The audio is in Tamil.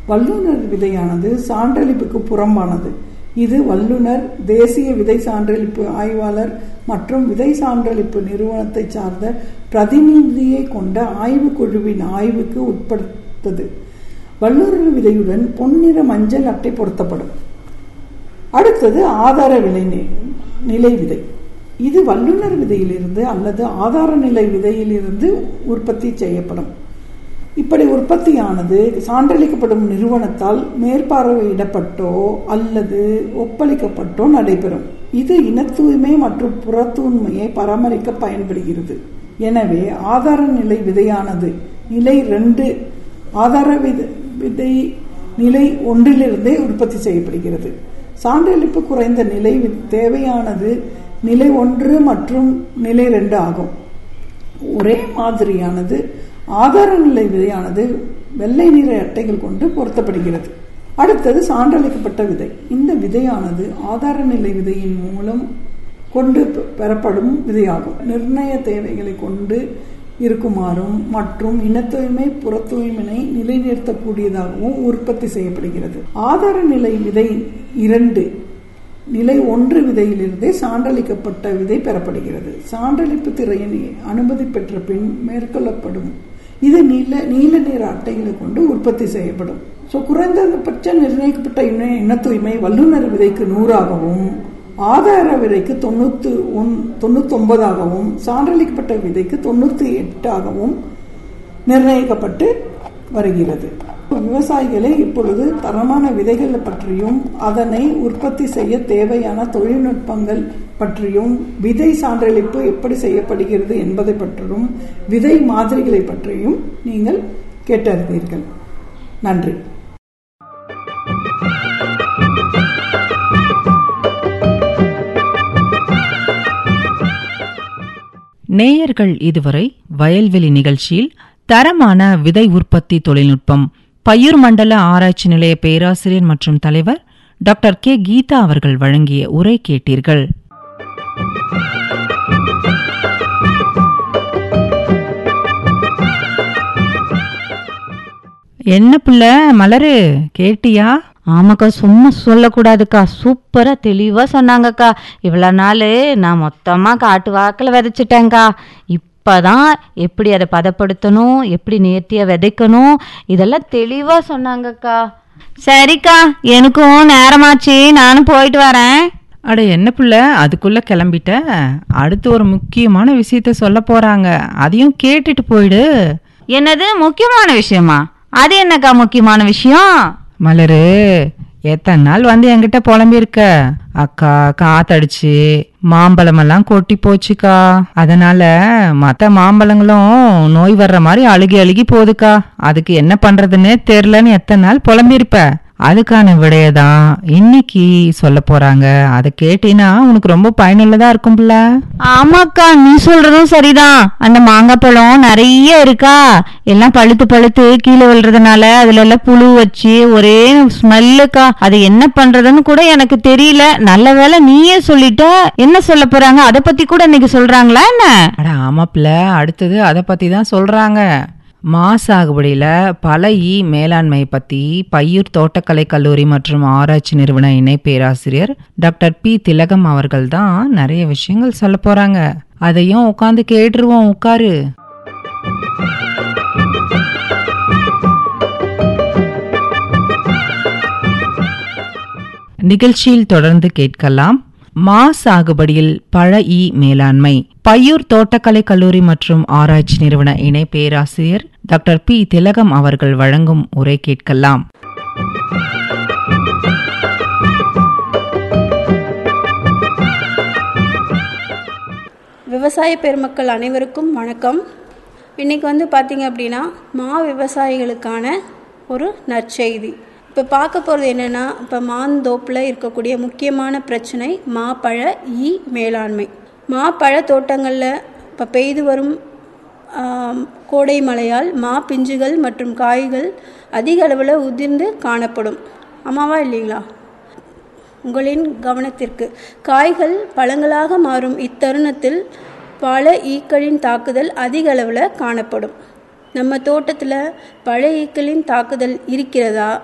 வல்லுநர் விதையானது சான்றளிப்புக்கு புறம்பானது இது வல்லுநர் தேசிய விதை சான்றளிப்பு ஆய்வாளர் மற்றும் விதை சான்றளிப்பு நிறுவனத்தை சார்ந்த பிரதிநிதியை கொண்ட ஆய்வு குழுவின் ஆய்வுக்கு உட்படுத்தது வல்லுநர் விதையுடன் பொன்னிற மஞ்சள் அட்டை பொருத்தப்படும் அடுத்தது ஆதார விலை நிலை விதை இது வல்லுநர் விதையிலிருந்து அல்லது ஆதார நிலை விதையிலிருந்து உற்பத்தி செய்யப்படும் இப்படி உற்பத்தியானது சான்றளிக்கப்படும் நிறுவனத்தால் மேற்பார்வையிடப்பட்டோ அல்லது ஒப்பளிக்கப்பட்டோ நடைபெறும் இது இனத்தூய்மை மற்றும் புறத்தூய்மையை பராமரிக்க பயன்படுகிறது எனவே ஆதார நிலை விதையானது நிலை ரெண்டு ஆதார விதை நிலை ஒன்றிலிருந்தே உற்பத்தி செய்யப்படுகிறது சான்றளிப்பு குறைந்த நிலை தேவையானது நிலை ஒன்று மற்றும் நிலை ரெண்டு ஆகும் ஒரே மாதிரியானது ஆதார நிலை விதையானது வெள்ளை நிற அட்டைகள் கொண்டு பொருத்தப்படுகிறது அடுத்தது சான்றளிக்கப்பட்ட விதை இந்த விதையானது ஆதார நிலை விதையின் மூலம் கொண்டு பெறப்படும் விதையாகும் நிர்ணய தேவைகளை கொண்டு இருக்குமாறும் மற்றும் இனத்தூய்மை புறத்தூய்மையை நிலைநிறுத்தக்கூடியதாகவும் உற்பத்தி செய்யப்படுகிறது ஆதார நிலை விதை இரண்டு நிலை ஒன்று விதையிலிருந்தே சான்றளிக்கப்பட்ட விதை பெறப்படுகிறது சான்றளிப்பு திரையின் அனுமதி பெற்ற பின் மேற்கொள்ளப்படும் இது நீல நீல நிற அட்டைகளை கொண்டு உற்பத்தி செய்யப்படும் ஸோ குறைந்தபட்ச நிர்ணயிக்கப்பட்ட இன இன தூய்மை வல்லுநர் விதைக்கு நூறாகவும் ஆதார விதைக்கு தொண்ணூத்து ஒன் தொண்ணூத்தி ஒன்பதாகவும் சான்றளிக்கப்பட்ட விதைக்கு தொண்ணூத்தி எட்டாகவும் நிர்ணயிக்கப்பட்டு வருகிறது விவசாயிகளை இப்பொழுது தரமான விதைகள் பற்றியும் அதனை உற்பத்தி செய்ய தேவையான தொழில்நுட்பங்கள் பற்றியும் விதை சான்றளிப்பு எப்படி செய்யப்படுகிறது என்பதை பற்றியும் விதை மாதிரிகளை பற்றியும் நீங்கள் கேட்டறிந்தீர்கள் நன்றி நேயர்கள் இதுவரை வயல்வெளி நிகழ்ச்சியில் தரமான விதை உற்பத்தி தொழில்நுட்பம் பயிர் மண்டல ஆராய்ச்சி நிலைய பேராசிரியர் மற்றும் தலைவர் டாக்டர் கே கீதா அவர்கள் வழங்கிய உரை கேட்டீர்கள் என்ன புள்ள மலரு கேட்டியா ஆமாக்கா சும்மா சொல்லக்கூடாதுக்கா சூப்பரா தெளிவா சொன்னாங்கக்கா இவ்வளோ நாள் நான் மொத்தமா காட்டு வாக்கில் விதைச்சிட்டேங்க்கா இப்பதான் எப்படி அதை பதப்படுத்தணும் எப்படி நேர்த்தியா விதைக்கணும் இதெல்லாம் தெளிவா சொன்னாங்கக்கா சரிக்கா எனக்கும் நேரமாச்சு நானும் போயிட்டு வரேன் அட என்ன புள்ள அதுக்குள்ள கிளம்பிட்ட அடுத்து ஒரு முக்கியமான விஷயத்த சொல்ல போறாங்க அதையும் கேட்டுட்டு போயிடு என்னது முக்கியமான விஷயமா அது என்னக்கா முக்கியமான விஷயம் மலரு எத்தனை நாள் வந்து என்கிட்ட புலம்பியிருக்க அக்கா காத்தடிச்சு மாம்பழம் எல்லாம் கொட்டி போச்சுக்கா அதனால மத்த மாம்பழங்களும் நோய் வர்ற மாதிரி அழுகி அழுகி போகுதுக்கா அதுக்கு என்ன பண்றதுன்னு தெரிலன்னு எத்தனை நாள் புலம்பியிருப்ப அதுக்கான விடையதான் இன்னைக்கு சொல்ல போறாங்க அதை கேட்டீங்கன்னா உனக்கு ரொம்ப பயனுள்ளதா இருக்கும்ல ஆமாக்கா நீ சொல்றதும் சரிதான் அந்த மாங்காய் பழம் நிறைய இருக்கா எல்லாம் பழுத்து பழுத்து கீழே விழுறதுனால அதுல எல்லாம் புழு வச்சு ஒரே ஸ்மெல்லுக்கா அது என்ன பண்றதுன்னு கூட எனக்கு தெரியல நல்ல வேளை நீயே சொல்லிட்ட என்ன சொல்ல போறாங்க அதை பத்தி கூட இன்னைக்கு சொல்றாங்களா என்ன அட ஆமாப்ல அடுத்தது அதை பத்தி தான் சொல்றாங்க மா சாகுபடியில பல ஈ மேலாண்மை பத்தி பையூர் தோட்டக்கலை கல்லூரி மற்றும் ஆராய்ச்சி நிறுவன இணை பேராசிரியர் டாக்டர் பி திலகம் அவர்கள் தான் நிறைய விஷயங்கள் சொல்ல போறாங்க அதையும் உட்காந்து கேட்டுருவோம் உட்காரு நிகழ்ச்சியில் தொடர்ந்து கேட்கலாம் மா சாகுபடியில் பழ ஈ மேலாண்மை பையூர் தோட்டக்கலை கல்லூரி மற்றும் ஆராய்ச்சி நிறுவன இணை பேராசிரியர் டாக்டர் பி திலகம் அவர்கள் வழங்கும் உரை கேட்கலாம் விவசாய பெருமக்கள் அனைவருக்கும் வணக்கம் இன்றைக்கி வந்து பார்த்திங்க அப்படின்னா மா விவசாயிகளுக்கான ஒரு நற்செய்தி இப்போ பார்க்க போகிறது என்னென்னா இப்போ மாந்தோப்பில் இருக்கக்கூடிய முக்கியமான பிரச்சனை மாப்பழ ஈ மேலாண்மை மாப்பழ தோட்டங்களில் இப்போ பெய்து வரும் ஆம், கோடை மழையால் மா பிஞ்சுகள் மற்றும் காய்கள் அதிக அளவில் உதிர்ந்து காணப்படும் ஆமாவா இல்லைங்களா உங்களின் கவனத்திற்கு காய்கள் பழங்களாக மாறும் இத்தருணத்தில் பல ஈக்களின் தாக்குதல் அதிக அளவில் காணப்படும் நம்ம தோட்டத்தில் பழ ஈக்களின் தாக்குதல் இருக்கிறதா